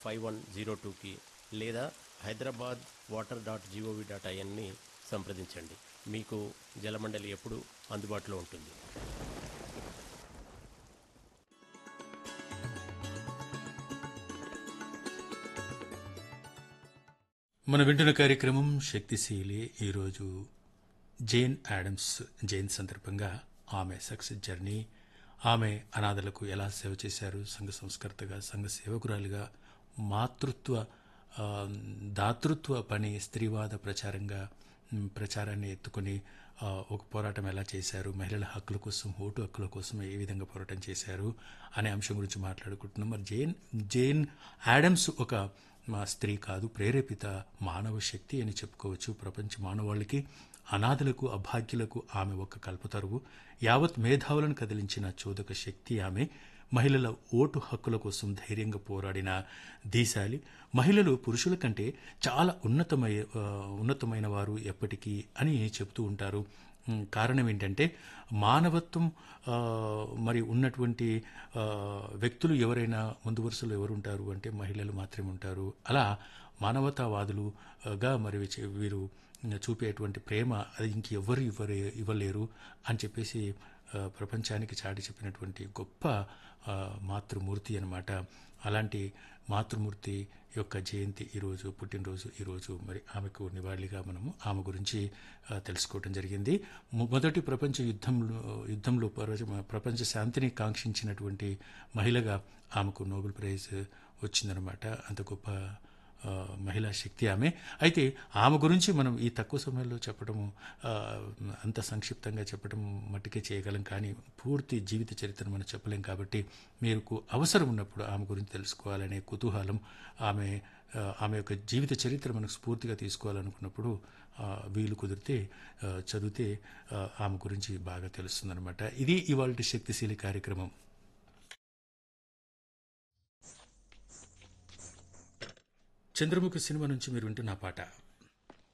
five one zero టూకి లేదా Hyderabad water dot G O V dot ఐఎన్ని సంప్రదించండి మీకు జలమండలి ఎప్పుడు అందుబాటులో ఉంటుంది మన వింటున్న కార్యక్రమం శక్తిశీలి ఈరోజు జేన్ యాడమ్స్ జైన్ సందర్భంగా ఆమె సక్సెస్ జర్నీ ఆమె అనాథలకు ఎలా సేవ చేశారు సంఘ సంస్కర్తగా సంఘ సేవకురాలుగా మాతృత్వ ఆ, దాతృత్వ పని స్త్రీవాద ప్రచారంగా మ్, ప్రచారాన్ని ఎత్తుకొని ఆ, ఒక పోరాటం ఎలా చేశారు మహిళల హక్కుల కోసం ఓటు హక్కుల కోసం ఏ విధంగా పోరాటం చేశారు అనే అంశం గురించి మాట్లాడుకుంటున్నాం మరి జైన్ జైన్ యాడమ్స్ ఒక మా స్త్రీ కాదు ప్రేరేపిత మానవ శక్తి అని చెప్పుకోవచ్చు ప్రపంచ మానవాళికి అనాథలకు అభాగ్యులకు ఆమె ఒక కల్పతరువు యావత్ మేధావులను కదిలించిన చోదక శక్తి ఆమె మహిళల ఓటు హక్కుల కోసం ధైర్యంగా పోరాడిన దీశాలి మహిళలు పురుషుల కంటే చాలా ఉన్నతమై ఆ, ఉన్నతమైన వారు ఎప్పటికీ అని చెప్తూ ఉంటారు ఉమ్, కారణం ఏంటంటే మానవత్వం ఆ, మరి ఉన్నటువంటి ఆ, వ్యక్తులు ఎవరైనా ముందు వరుసలో ఎవరు ఉంటారు అంటే మహిళలు మాత్రమే ఉంటారు అలా మానవతావాదులుగా మరి చే- వీరు చూపేటువంటి ప్రేమ అది ఇంకెవ్వరు ఇవ్వరే ఇవ్వలేరు అని చెప్పేసి ఆ, ప్రపంచానికి చాటి చెప్పినటువంటి గొప్ప ఆ, మాతృమూర్తి అన్నమాట అలాంటి మాతృమూర్తి యొక్క జయంతి ఈరోజు పుట్టినరోజు ఈరోజు మరి ఆమెకు నివాళిగా మనము ఆమె గురించి ఆ, తెలుసుకోవడం జరిగింది మొ- మొదటి ప్రపంచ యుద్ధంలో యుద్ధంలో పర- ప్రపంచ శాంతిని కాంక్షించినటువంటి మహిళగా ఆమెకు నోబెల్ ప్రైజ్ వచ్చిందనమాట అంత గొప్ప ఆ, మహిళా శక్తి ఆమె అయితే ఆమె గురించి మనం ఈ తక్కువ సమయంలో చెప్పడము ఆ, అంత సంక్షిప్తంగా చెప్పడం మట్టుకే చేయగలం కానీ పూర్తి జీవిత చరిత్రను మనం చెప్పలేం కాబట్టి మీకు అవసరం ఉన్నప్పుడు ఆమె గురించి తెలుసుకోవాలనే కుతూహలం ఆమె ఆ, ఆమె యొక్క జీవిత చరిత్ర మనకు స్ఫూర్తిగా తీసుకోవాలనుకున్నప్పుడు ఆ, వీలు కుదిరితే ఆ, చదివితే ఆ, ఆమె గురించి బాగా తెలుస్తుందన్నమాట ఇది ఇవాళ శక్తిశీలి కార్యక్రమం చంద్రముఖి సినిమా నుంచి మీరు వింటున్న పాట